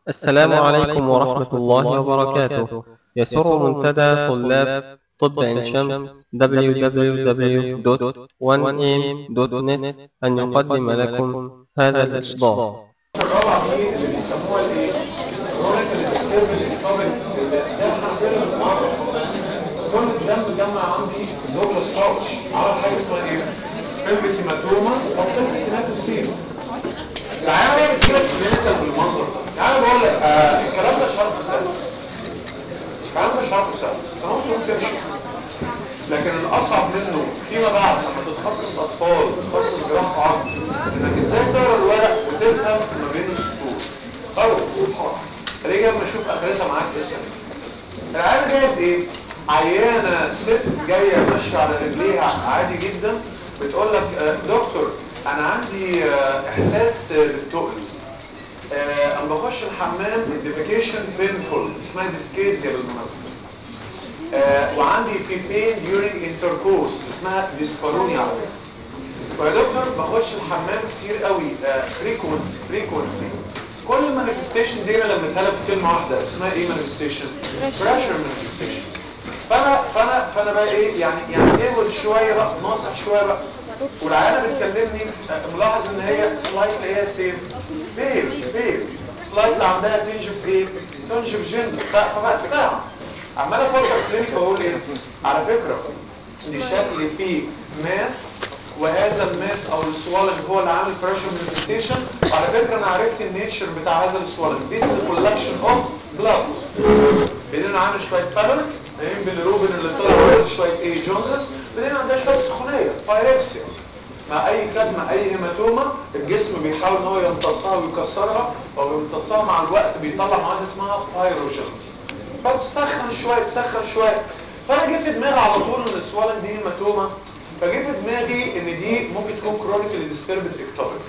السلام عليكم ورحمة الله وبركاته يسر منتدى طلاب طب عين شمس www.1am.net أن يقدم لكم هذا الإصدار الرابعه دي اللي بيسموها الايه؟ كرونيك الكومنت زي ما احنا كنا بنعرف كل الدم اتجمع عندي في اللوبلس باوتش عمل حاجه اسمها ايه؟ بلفيك هيماتوما او بلفيك هيماتوسيل تعالى بتجيلك كلينيكال بالمنظر ده تعالى بقول لك آه الكلام ده شرحه سهل الكلام ده شرحه سهل انت ممكن تمشي لكن الاصعب منه فيما بعد لما تتخصص اطفال تتخصص جراحه عظم انك ازاي تقرا الورق وتفهم ما بين السطور او خلينا لما اشوف اخرتها معاك اسهل العيانه جايه بايه عيانه ست جايه ماشيه على رجليها عادي جدا بتقول لك آه، دكتور انا عندي آه، احساس آه، بالتقل آه، اما بخش الحمام الديفيكيشن بينفول اسمها ديسكيزيا بالمناسبه آه، وعندي في بين during intercourse اسمها ديسبارونيا على فكره ويا دكتور بخش الحمام كتير قوي فريكونسي فريكونسي كل المانيفستيشن دي انا لما اتقلب في كلمه واحده اسمها ايه مانيفستيشن بريشر مانيفستيشن فانا فانا فانا بقى ايه يعني يعني ايه شويه بقى ناصح شويه بقى والعيانه بتكلمني آه، ملاحظ ان هي سلايتلي هي سيم بيل بيل سلايتلي عندها تنج في ايه تنج في جندر فبقى استاعب عمال افكر كلينيك واقول ايه على فكره دي شكل فيه ماس وهذا الماس او السوالن هو اللي عامل بريشر مانيفستيشن وعلى فكره انا عرفت النيتشر بتاع هذا السوالن ذيس كولكشن اوف بلاد بعدين انا عامل شويه بالر بعدين بالروبن اللي طلع عامل شويه ايه جوندس بعدين عندها شويه سخونيه بايركسيا مع اي كدمة اي هيماتوما الجسم بيحاول ان هو يمتصها ويكسرها وبيمتصها مع الوقت بيطلع مواد اسمها بايروجينز فتسخن شويه تسخن شويه فانا جه في دماغي على طول ان السوالن دي هيماتوما فجه في دماغي ان دي ممكن تكون كرونيكلي ديستربد اكتوبيك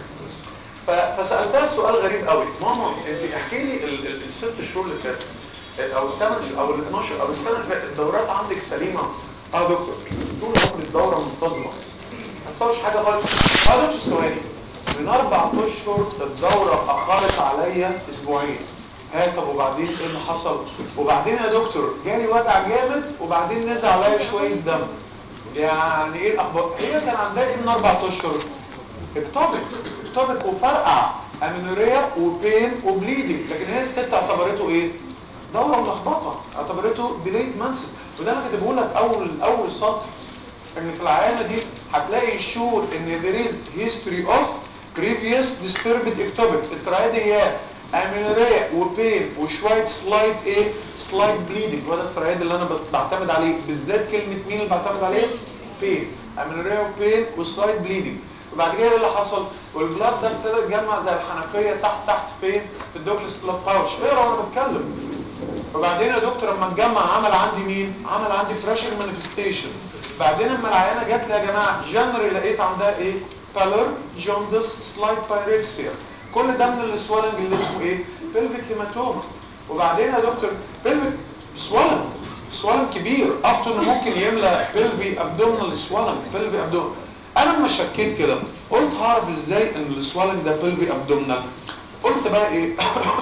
فسالتها سؤال غريب قوي ماما انت احكي لي ال- ال- الست شهور اللي فاتت او الثمان شهور او ال 12 او السنه اللي فاتت الدورات عندك سليمه اه دكتور طول عمري الدوره منتظمه ما حصلش حاجه خالص اه دكتور ثواني من اربع اشهر الدوره اخرت عليا اسبوعين ها طب وبعدين ايه اللي حصل وبعدين يا دكتور جالي وجع جامد وبعدين نزل عليا شويه دم يعني ايه الاخبار هي كان عندها ايه من اربع اشهر اكتوبك اكتوبك وفرقع امينوريا وبين وبليدنج لكن هي الست اعتبرته ايه دوره ملخبطه اعتبرته ديليت مانس وده انا كاتبه لك اول اول سطر ان في العيانه دي هتلاقي شور ان there is history of previous disturbed ectopic الترايديات امينوريا وبين وشويه سلايت ايه سلايت بليدنج وده الترايد اللي انا بت- بعتمد عليه بالذات كلمه مين اللي بعتمد عليه بين امينوريا وبين وسلايت بليدنج وبعد كده ايه اللي حصل والبلاد ده ابتدى يتجمع زي الحنفيه تحت تحت فين في الدوكلس بلاد باوتش اقرا وانا بتكلم وبعدين يا دكتور لما اتجمع عمل عندي مين عمل عندي بريشر مانيفستيشن بعدين لما العيانه جت لي يا جماعه جنري لقيت عندها ايه بالر جوندس سلايت بايركسيا كل ده من السوالنج اللي اسمه ايه بلفيك هيماتوما وبعدين يا دكتور بلفيك سوالن سوالن كبير اب تو انه ممكن يملى بلفي ابدومينال سوالن بلفي ابدومينال انا لما شكيت كده قلت هعرف ازاي ان السوالن ده بلفي ابدومينال قلت بقى ايه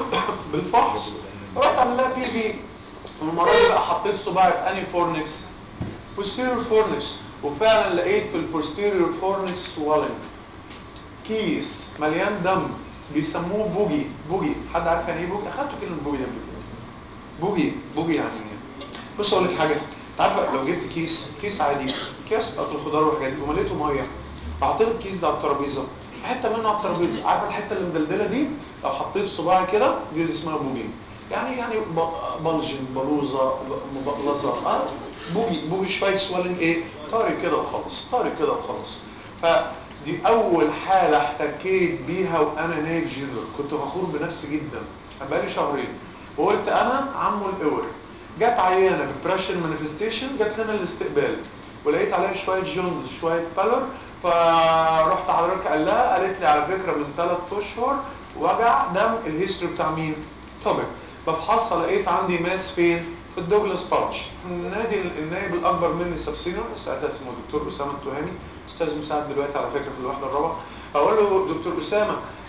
بالفحص رحت عامل لها بي بي والمره دي بقى حطيت صباعي في اني فورنكس posterior فورنكس وفعلا لقيت في البوستيريور فورنكس swelling كيس مليان دم بيسموه بوجي بوجي حد عارف يعني ايه بوجي اخدته كلمه بوجي ده قبل كده بوجي بوجي يعني ايه بص اقول لك حاجه عارفه لو جبت كيس كيس عادي كيس بتاعت الخضار والحاجات دي ومليته ميه وحطيت الكيس ده على الترابيزه حته منه على الترابيزه عارفه الحته اللي مدلدله دي لو حطيت صباعي كده دي اللي اسمها بوجي يعني يعني ب- بلجن بلوزه مبلزه اه بوجي بوجي شويه سوالين ايه طاري كده وخلص طاري كده وخلص فدي اول حاله احتكيت بيها وانا نايف جنرال كنت فخور بنفسي جدا كان بقالي شهرين وقلت انا عمو الاور جت عيانه ببريشر مانيفستيشن جت لنا الاستقبال ولقيت عليها شويه جونز شويه بالر فرحت حضرتك قال لها قالت لي على فكره من ثلاث اشهر وجع دم الهيستوري بتاع مين؟ توبك بفحصها لقيت عندي ماس فين؟ في الدوجلاس باوتش النادي النائب الاكبر مني سبسينيور ساعتها اسمه دكتور اسامه التهامي استاذ مساعد دلوقتي على فكره في الوحده الرابعه اقول له دكتور اسامه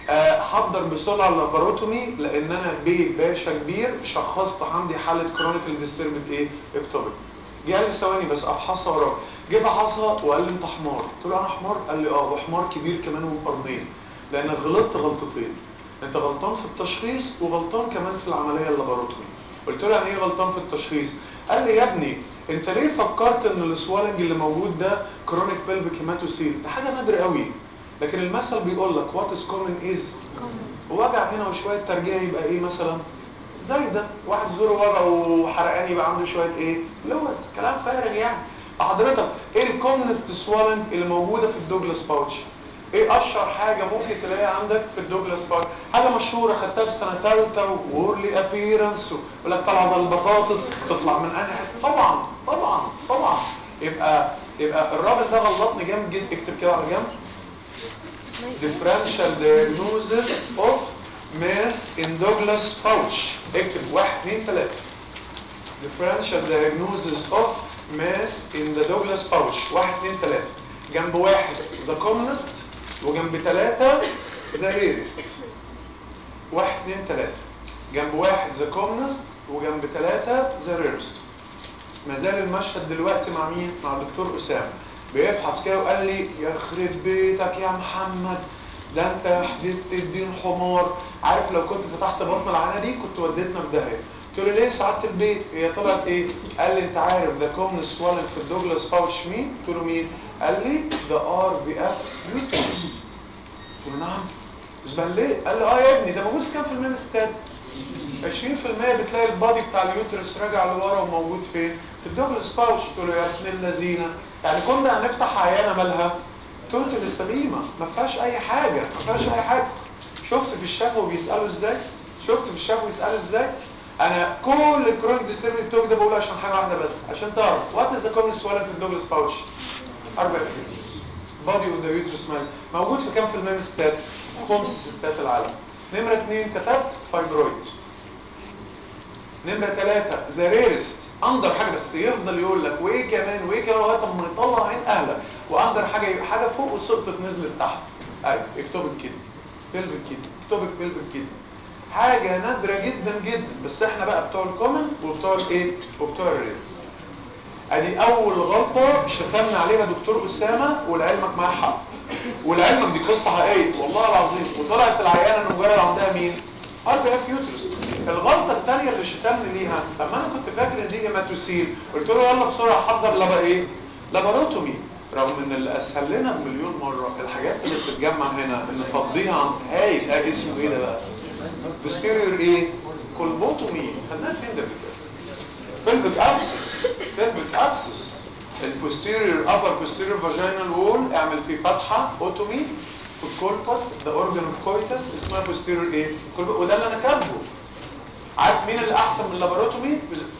آه، حضر بسرعه اللاباروتومي لان انا بيه باشا كبير شخصت عندي حاله كرونيكال ديستربت ايه اكتوبك جه قال لي ثواني بس افحصها وراك جه فحصها وقال لي انت حمار قلت له انا حمار قال لي اه وحمار كبير كمان ومقرنين لانك غلطت غلطتين انت غلطان في التشخيص وغلطان كمان في العمليه اللاباروتومي قلت له يعني ايه غلطان في التشخيص قال لي يا ابني انت ليه فكرت ان السوالنج اللي موجود ده كرونيك بلفيك هيماتوسيل ده حاجه نادره قوي لكن المثل بيقول لك وات از كومن از وجع هنا وشويه ترجيع يبقى ايه مثلا زي ده واحد زوره وجع وحرقان يبقى عنده شويه ايه لوز كلام فارغ يعني حضرتك ايه الكومنست سوالنج اللي موجوده في الدوجلاس باوتش ايه اشهر حاجه ممكن تلاقيها عندك في الدوجلاس باوتش حاجه مشهوره خدتها في سنه ثالثه وورلي ابييرنس يقول لك طالعه زي البطاطس تطلع من انهي حتة؟ طبعا طبعا طبعا يبقى يبقى الراجل ده غلطني جامد جدا اكتب كده على جنب differential diagnosis of mass in Douglas pouch اكتب واحد اثنين ثلاثة differential diagnosis of mass in the Douglas pouch واحد اثنين ثلاثة جنب واحد the commonest وجنب ثلاثة the rarest واحد اثنين ثلاثة جنب واحد the commonest وجنب ثلاثة the rarest ما زال المشهد دلوقتي مع مين؟ مع الدكتور أسامة بيفحص كده وقال لي يخرب بيتك يا محمد ده انت حددت الدين حمار عارف لو كنت فتحت بطن العانه دي كنت وديتنا في داهيه قلت له ليه سعاده البيت هي طلعت ايه قال لي انت عارف ده كومن سوالن في الدوجلاس باوتش مين قلت له مين قال لي ده ار بي اف يوتيوب قلت له نعم اسبان ليه قال لي اه يا ابني ده موجود في كام في المية من الستات 20% بتلاقي البادي بتاع اليوترس راجع لورا وموجود فين في الدوجلاس باوتش قلت له يا ابن اللذينه يعني كنا هنفتح عيانه مالها توتال سليمه ما فيهاش اي حاجه ما فيهاش اي حاجه شفت في الشفوي بيسالوا ازاي شفت في الشفوي بيسالوا ازاي انا كل الكرونيك ديستربنت توك ده بقوله عشان حاجه واحده بس عشان تعرف وات از ذا كومن سوالن في الدوجلاس باوتش اربع بادي اوف ذا يوترس مال موجود في كام في المية من الستات خمس ستات العالم نمره اثنين كتبت فايبرويد نمرة ثلاثة ذا ريرست اندر حاجة بس يفضل يقول لك وايه كمان وايه كمان لغايه اما يطلع عين اهلك واندر حاجة حاجة فوق وسقطت نزلت تحت ايوه اكتبك كده بيلفك كده اكتبك بيلفك كده حاجة نادرة جدا جدا بس احنا بقى بتوع الكومن وبتوع الايه وبتوع الرير ادي اول غلطة شتمنا عليها دكتور اسامة ولعلمك معاه حق ولعلمك دي قصة حقيقية والله العظيم وطلعت العيانة مجرد عندها مين ار بي اف يوترس الغلطه الثانيه اللي شتمني ليها لما انا كنت فاكر ان دي هيماتوسيل قلت له يلا بسرعه حضر لبا ايه لاباروتومي رغم ان اللي اسهل لنا بمليون مره الحاجات اللي بتتجمع هنا نفضيها عن هاي هاي اسمه ايه ده بقى بوستيريور ايه كولبوتومي خدناها فين ده بلفيك ابسس بلفيك ابسس البوستيريور ابر بوستيريور فاجينال وول اعمل فيه فتحه اوتومي في الكولبس ذا اورجان اوف كويتس اسمها بوستيريور ايه وده اللي انا كاتبه عارف مين اللي احسن من اللاباروتومي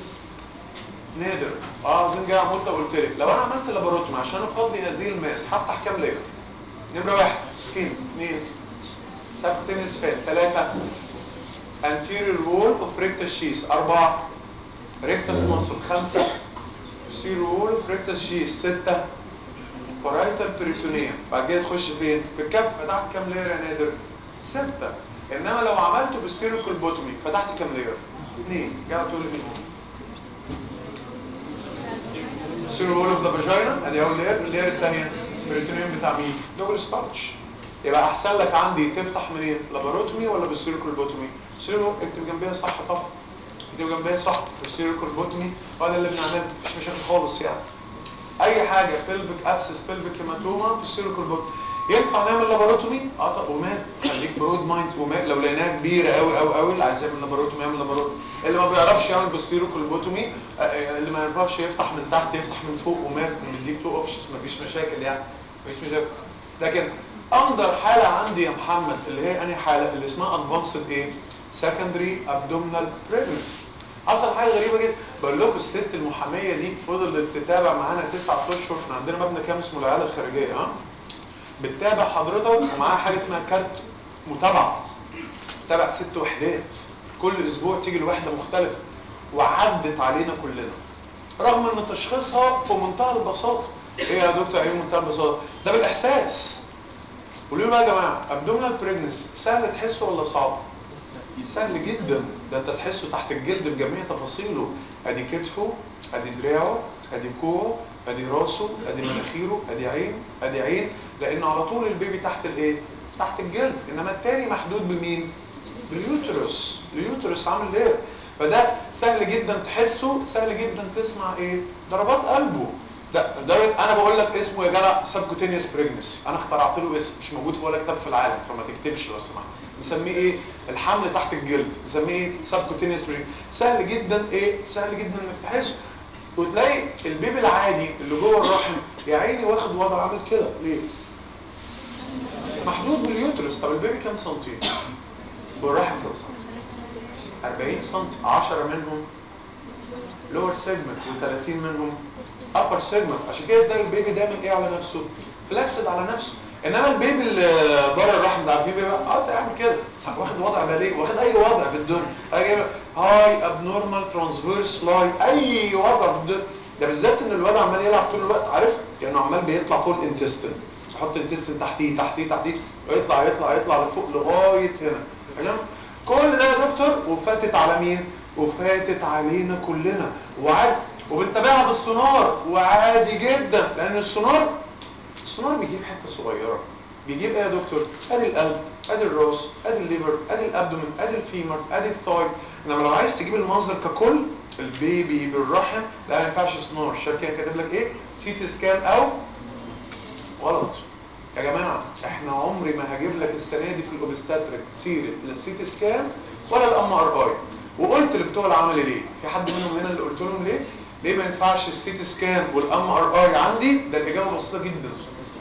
نادر اه زين جاي عملت قلت لك لو انا عملت لاباروتومي عشان افضي هذه الماس هفتح كام لير نمره واحد سكين اثنين سبتينس فات ثلاثه anterior wall of rectus sheath أربعة rectus muscle خمسة posterior wall of rectus sheath ستة parietal peritoneum بعد كده تخش فين؟ في الكف فتحت كام لير يا نادر؟ ستة انما لو عملت posterior colpotomy فتحت كام لير؟ اثنين جاي تقول لي مين؟ posterior wall of the vagina ادي اول لير اللير الثانية peritoneum بتاع مين؟ دوجلاس باوتش يبقى احسن لك عندي تفتح منين؟ لاباروتومي ولا posterior colpotomy؟ سيرو اكتب جنبيها صح طبعا اكتب جنبيها صح posterior colpotomy وهذا اللي بنعمله مفيش مشاكل خالص يعني اي حاجه بلبك ابسس بلبك هيماتوما posterior colpotomy ينفع نعمل لاباروتومي اه طب ومال خليك برود مايند ومال لو لقيناها كبيره قوي قوي قوي اللي عايز يعمل لاباروتومي يعمل لاباروتومي اللي ما بيعرفش يعمل بوستيرو كولبوتومي اللي ما يعرفش يفتح من تحت يفتح من فوق ومال بنديك تو اوبشنز مفيش مشاكل يعني مفيش مشاكل لكن اندر حاله عندي يا محمد اللي هي انهي حاله اللي اسمها ادفانسد ايه سكندري ابدومينال بريجنسي حصل حاجه غريبه جدا بقول لكم الست المحاميه دي فضلت تتابع معانا تسعة اشهر احنا عندنا مبنى كام اسمه العياده الخارجيه ها بتتابع حضرتك ومعاها حاجه اسمها كارت متابعه تابع ست وحدات كل اسبوع تيجي الوحده مختلفه وعدت علينا كلنا رغم ان تشخيصها في منتهى البساطه ايه يا دكتور ايه منتهى البساطه ده بالاحساس قولوا لي بقى يا جماعه ابدومينال بريجنس سهل تحسه ولا صعب سهل جدا ده انت تحسه تحت الجلد بجميع تفاصيله ادي كتفه ادي دراعه ادي كوعه ادي راسه ادي مناخيره ادي عين ادي عين لان على طول البيبي تحت الايه تحت الجلد انما التاني محدود بمين باليوترس اليوترس عامل ايه فده سهل جدا تحسه سهل جدا تسمع ايه ضربات قلبه ده ده انا بقول لك اسمه يا جدع سبكوتينيوس بريجنسي انا اخترعت له اسم مش موجود في ولا كتاب في العالم فما تكتبش لو سمحت نسميه ايه الحمل تحت الجلد نسميه ايه سبكوتينيوس بريجنسي سهل جدا ايه سهل جدا انك تحسه وتلاقي البيبي العادي اللي جوه الرحم يا عيني واخد وضع عامل كده ليه محدود باليوترس طب البيبي كام سنتي والرحم كام سنتي 40 سنتي 10 منهم لور سيجمنت و30 منهم ابر سيجمنت عشان كده تلاقي البيبي دايما ايه على نفسه فلاكسد على نفسه انما البيبي اللي بره الرحم ده عارفين بيبقى اه يعمل كده واخد وضع بالغ واخد اي وضع في الدنيا هاي ابنورمال ترانسفيرس لاين اي وضع في الدنيا ده بالذات ان الواد عمال يلعب طول الوقت عارف لانه عمال بيطلع فوق الانتستين يحط انتستين تحتيه تحتيه تحتيه ويطلع يطلع يطلع لفوق لغايه هنا تمام كل ده يا دكتور وفاتت على مين وفاتت علينا كلنا وعاد وبنتابعها بالسونار وعادي جدا لان السونار السونار بيجيب حته صغيره بيجيب ايه يا دكتور ادي القلب ادي الراس ادي الليفر ادي الابدومين ادي الفيمر ادي الثاي انما لو عايز تجيب المنظر ككل البيبي بالرحم لا ما ينفعش سونار الشركه كاتب لك ايه سي تي سكان او غلط يا جماعه احنا عمري ما هجيب لك السنه دي في الاوبستاتريك سيره لا السي تي سكان ولا الام ار اي وقلت لبتوع العمل ليه في حد منهم هنا اللي قلت لهم ليه ليه ما ينفعش السي تي سكان والام ار اي عندي ده الاجابه بسيطه جدا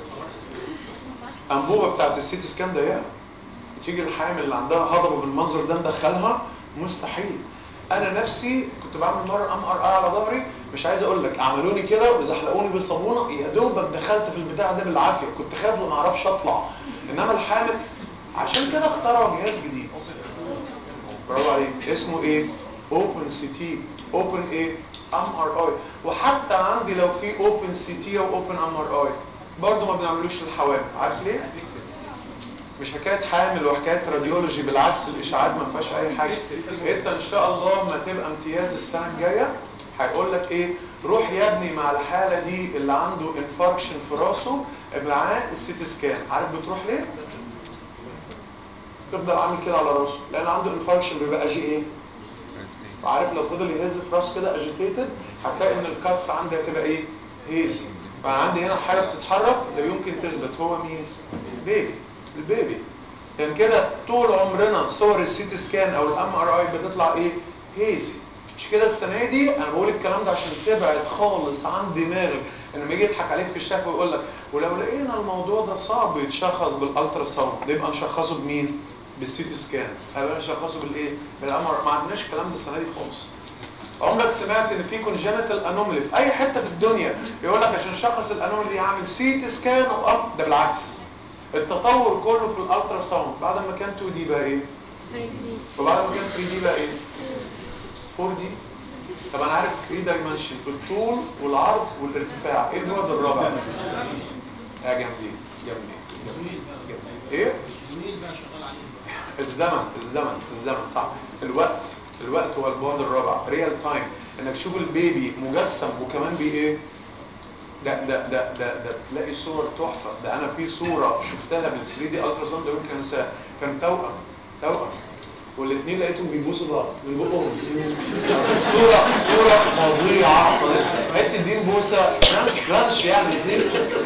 انبوبه بتاعت السي تي سكان ضيقه تيجي الحامل اللي عندها هضبه بالمنظر ده ندخلها مستحيل انا نفسي كنت بعمل مره ام ار اي على ظهري مش عايز اقول لك عملوني كده وزحلقوني بالصابونه يا دوبك دخلت في البتاع ده بالعافيه كنت خايف وما اعرفش اطلع انما الحامل عشان كده اخترعوا جهاز جديد برافو عليك اسمه ايه اوبن سي تي اوبن ايه ام ار اي وحتى عندي لو في اوبن سي تي او اوبن ام ار اي برضه ما بنعملوش للحوامل عارف ليه مش حكايه حامل وحكايه راديولوجي بالعكس الاشاعات ما فيهاش اي حاجه انت ان شاء الله ما تبقى امتياز السنه الجايه هيقول لك ايه روح يا ابني مع الحاله دي اللي عنده انفاركشن في راسه معاه السيتي سكان عارف بتروح ليه تفضل عامل كده على راسه لان عنده انفاركشن بيبقى جي ايه عارف لو فضل يهز في راسه كده اجيتيتد هتلاقي ان الكاتس عندي هتبقى ايه هيزي فعندي هنا حاجه بتتحرك لا يمكن تثبت هو مين البيبي البيبي يعني كده طول عمرنا صور السيتي سكان او الام ار اي بتطلع ايه هيزي مش كده السنه دي انا بقول الكلام ده عشان تبعد خالص عن دماغك ان لما يجي يضحك عليك في الشفا ويقول لك ولو لقينا الموضوع ده صعب يتشخص بالالترا ساوند يبقى نشخصه بمين بالسيتي سكان هيبقى نشخصه بالايه بالام ار ما عندناش الكلام ده السنه دي خالص عمرك سمعت ان في كونجنتال انومالي في اي حته في الدنيا يقول لك عشان نشخص الانومالي دي عامل سيتي سكان او اب ده بالعكس التطور كله في الالترا ساوند بعد ما كان 2 دي بقى ايه 3D وبعد ما كان 3 دي بقى ايه 4 دي طب انا عارف 3 دايمنشن الطول والعرض والارتفاع ايه البعد الرابع اه جامدين جامدين جامدين. ايه الزمن الزمن الزمن صح الوقت الوقت هو البعد الرابع ريال تايم انك تشوف البيبي مجسم وكمان بي ايه ده ده ده ده ده تلاقي صور تحفه ده انا في صوره شفتها بال 3 دي الترا ساوند يمكن انساها كان توأم توأم والاثنين لقيتهم بيبوسوا بعض من بقهم صوره صوره فظيعه حته دين بوسه رانش رانش يعني الاثنين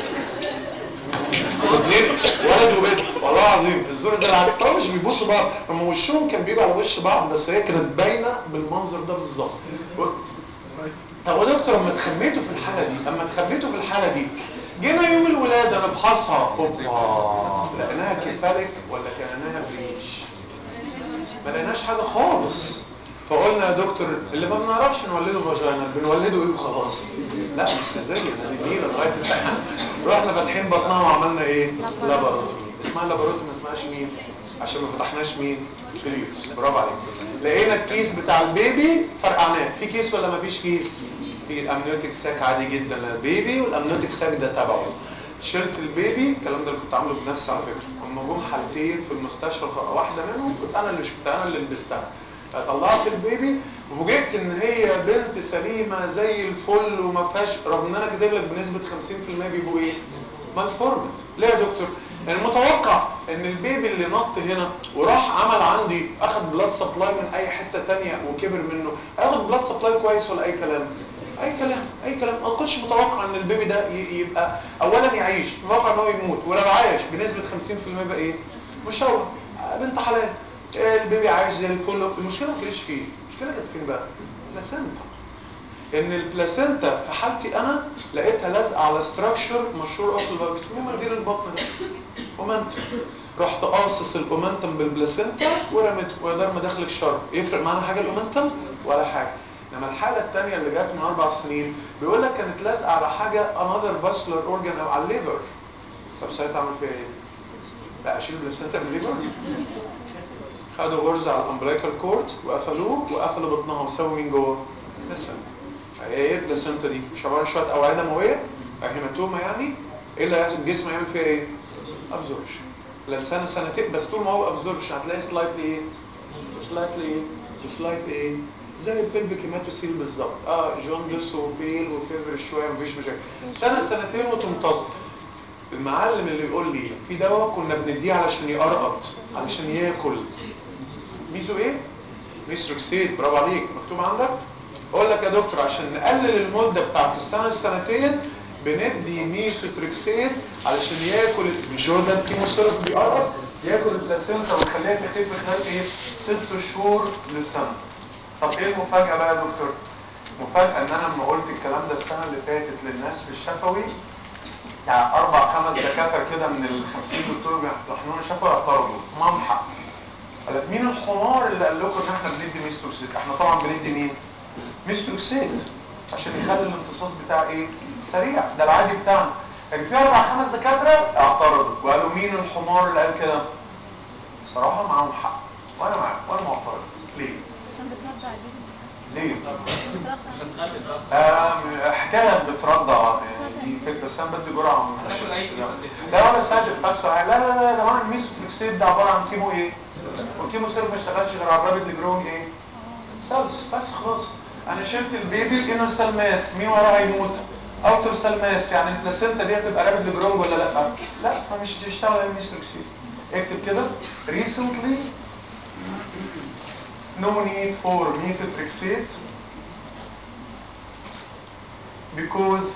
الاثنين ولد وبنت والله العظيم الزور ده العكس طبعا مش بيبصوا بعض هم وشهم كان بيبقى على وش بعض بس هي كانت باينه بالمنظر ده بالظبط طب يا دكتور لما اتخميتوا في الحاله دي لما اتخميتوا في الحاله دي جينا يوم الولاده نفحصها اوبا لقيناها كفالك ولا كانها بريتش ما لقيناش حاجه خالص فقلنا يا دكتور اللي ما بنعرفش نولده فاجينا بنولده ايه وخلاص لا مش ازاي ده جميله لغايه رحنا فاتحين بطنها وعملنا ايه لاباروتومي اسمها لاباروتومي ما اسمهاش مين عشان ما فتحناش مين كريوس برافو عليك لقينا الكيس بتاع البيبي فرقعناه في كيس ولا ما فيش كيس في الامنيوتيك ساك عادي جدا للبيبي والامنيوتيك ساك ده تبعه شلت البيبي الكلام ده اللي كنت عامله بنفسي على فكره هم جم حالتين في المستشفى واحده منهم كنت انا اللي شفتها انا اللي لبستها طلعت البيبي وفوجئت ان هي بنت سليمه زي الفل وما فيهاش رغم ان انا كاتب لك بنسبه 50% بيبقوا ايه مالفورمت ليه يا دكتور يعني المتوقع ان البيبي اللي نط هنا وراح عمل عندي اخد بلاد سبلاي من اي حته تانية وكبر منه هياخد بلاد سبلاي كويس ولا اي كلام اي كلام اي كلام ما كنتش متوقع ان البيبي ده يبقى اولا يعيش متوقع ان هو يموت ولو عايش بنسبه 50% يبقى ايه مشوه بنت حلال البيبي عايش زي الفل المشكله ما كانتش فيه المشكله كانت فين بقى بلاسنتا ان البلاسنتا في حالتي انا لقيتها لازقه على ستراكشر مشهور قوي في البطن اسمه مدير البطن ده اومنتم رحت قاصص الاومنتم بالبلاسنتا ورميته ويقدر ما دخلك شر يفرق معانا حاجه الاومنتم ولا حاجه انما الحاله الثانيه اللي جت من اربع سنين بيقول لك كانت لازقه على حاجه another vascular organ او على الليفر طب ساعتها اعمل فيها ايه؟ لا اشيل البلاسنتا من الليفر خدوا غرزه على الامبريكال كورد وقفلوه وقفلوا بطنها وسووا مين جوه؟ بلاسنتا ايه البلاسنتا دي؟ مش عباره عن شويه اوعيه دمويه؟ هيماتوما يعني؟ ايه اللي هيحصل الجسم يعمل فيها ايه؟ ابزوربشن لا سنه سنتين بس طول ما هو ابزوربشن هتلاقي سلايتلي ايه؟ سلايتلي ايه؟ سلايتلي ايه؟ زي الفيلم كيماتوسيل بالظبط اه جوندس وبيل وفيفر شويه مفيش مشاكل سنه سنتين وتنتظر المعلم اللي يقول لي في دواء كنا بنديه علشان يقرقط علشان ياكل ميزو ايه؟ ميستروكسيد برافو عليك مكتوب عندك؟ اقول لك يا دكتور عشان نقلل المده بتاعت السنه السنتين بندي ميسوتريكسيد علشان ياكل مش هو ده الكيموثيرابي بيقرب ياكل البلاسينتا ويخليها تخف خلال ايه؟ ست شهور للسنه. طب ايه المفاجاه بقى يا دكتور؟ المفاجاه ان انا لما قلت الكلام ده السنه اللي فاتت للناس في الشفوي يعني اربع خمس دكاتره كده من ال 50 دكتور بيحقنونا شفوي اعترضوا ممحق. قال لك مين الحمار اللي قال لكم ان احنا بندي ميستروكسيد؟ احنا طبعا بندي مين؟ ميستروكسيد عشان يخلي الامتصاص بتاع ايه؟ سريع ده العادي بتاعنا لكن في اربع خمس دكاتره اعترضوا وقالوا مين الحمار اللي قال كده؟ الصراحه معاهم حق وانا معاهم وانا معترض ليه؟ عشان بترضع البيبي ليه؟ بترضع آه حكايه بترضع يعني دي فكره بس انا بدي جرعه من لا ولا ساعد الفاكس لا لا لا يا جماعه الميسوفلكسيد ده عباره عن كيمو ايه؟ والكيمو سيرف ما اشتغلش غير على الرابط نجرون ايه؟ سيلز بس خلاص انا شلت البيبي انر سيل ماس مين وراها يموت اوتر سيل ماس يعني البلاسينتا دي هتبقى رابط لجرونج ولا لا لا فمش هتشتغل الميسوفلكسيد اكتب كده recently no need for methotrexate because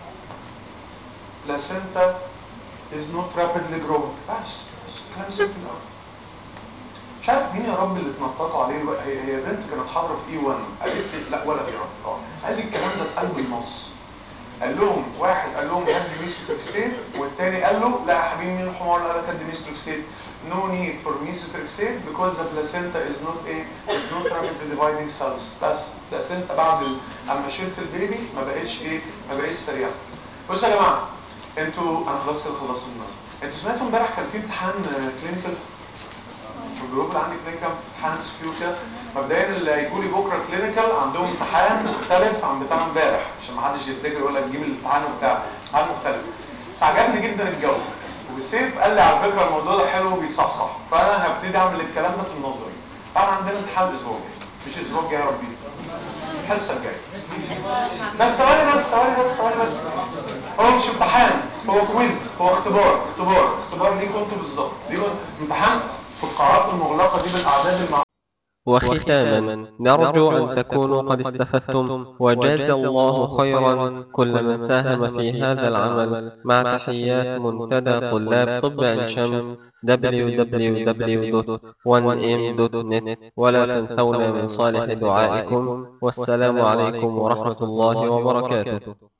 placenta is not rapidly growing بس بس كلام سهل قوي مش عارف مين يا رب اللي اتنططوا عليه بقى هي هي بنت كانت حاضره في اي 1 قالت لي لا ولا يا رب اه قال لي الكلام ده في قلب النص قال لهم واحد قال لهم هات لي ميستوكسيد والتاني قال له لا يا حبيبي مين الحمار اللي قال لك هات لي ميستوكسيد no need for methotrexate because the placenta is not a is not rapidly dividing cells بس placenta بعد ال- اما شلت البيبي ما بقتش ايه ما بقتش سريعه بصوا يا جماعه انتوا انا خلاص كده خلصت النص انتوا سمعتوا امبارح كان في امتحان كلينيكال في الجروب اللي عندي كلينيكال امتحان سكيو كده مبدئيا اللي هيجوا لي بكره كلينيكال عندهم امتحان مختلف عن بتاع امبارح عشان ما حدش يفتكر يقول لك جيب الامتحان وبتاع امتحان مختلف بس عجبني جدا الجو وسيف قال لي على فكره الموضوع ده حلو وبيصحصح فانا هبتدي اعمل الكلام ده في النظري طبعا عندنا امتحان الاسبوع الجاي مش الاسبوع الجاي يا ربي الحصه الجايه بس ثواني بس ثواني بس ثواني بس هو مش امتحان هو كويز هو اختبار اختبار اختبار ليكم انتوا بالظبط ليكم امتحان في القاعات المغلقه دي بالاعداد المع... وختاما نرجو أن تكونوا قد استفدتم وجاز الله خيرا كل من ساهم في هذا العمل مع تحيات منتدى طلاب طب عين شمس www.1m.net ولا تنسونا من صالح دعائكم والسلام عليكم ورحمة الله وبركاته